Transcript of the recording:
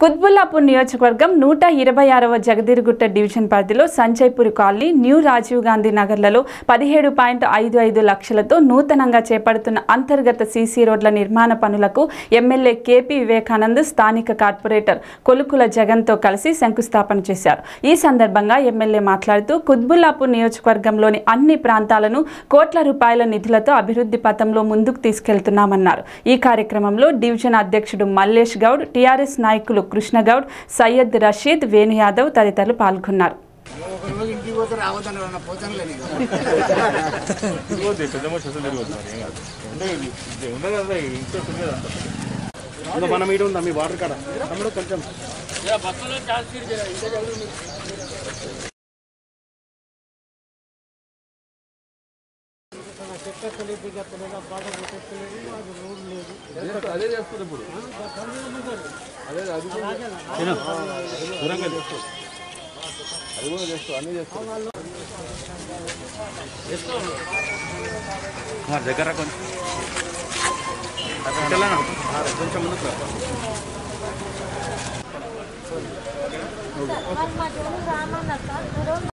కుత్బుల్లాపూర్ నియోజకవర్గం నూట ఇరవై ఆరవ జగదీర్గుట్ట డివిజన్ పరిధిలో సంజయ్పూర్ కాలనీ న్యూ రాజీవ్ గాంధీ నగర్లలో పదిహేడు పాయింట్ ఐదు ఐదు లక్షలతో నూతనంగా చేపడుతున్న అంతర్గత సీసీ రోడ్ల నిర్మాణ పనులకు ఎమ్మెల్యే కేపీ వివేకానంద్ స్థానిక కార్పొరేటర్ కొలుకుల జగన్తో కలిసి శంకుస్థాపన చేశారు ఈ సందర్భంగా ఎమ్మెల్యే మాట్లాడుతూ కుత్బుల్లాపూర్ నియోజకవర్గంలోని అన్ని ప్రాంతాలను కోట్ల రూపాయల నిధులతో అభివృద్ధి పథంలో ముందుకు తీసుకెళ్తున్నామన్నారు ఈ కార్యక్రమంలో డివిజన్ అధ్యక్షుడు మల్లేష్ గౌడ్ టీఆర్ఎస్ నాయకులు కృష్ణగౌడ్ సయ్యద్ రషీద్ వేణు యాదవ్ తదితరులు పాల్గొన్నారు ఒక రోజు ఇంటికి పోతే రావద్దని అన్న పోతాను లేదు తిరగొద్దు పెద్ద మనిషి అసలు తిరగొద్దు మరి ఏం కాదు అంటే ఇది ఇది ఉన్నది కదా ఇంట్లో ఉంది కదా ఇంకా మనం ఇటు ఉందా మీ వాటర్ కాడ తమ్ముడు కొంచెం అదే చేస్తుంది ఇప్పుడు అదే అది కూడా తిను. దూరంగా చేస్తూ అది కూడా చేస్తూ అన్నీ చేస్తూ దగ్గర కొంచెం కొంచెం ముందుకు రా. మరి మా జనం రామన్నారు సార్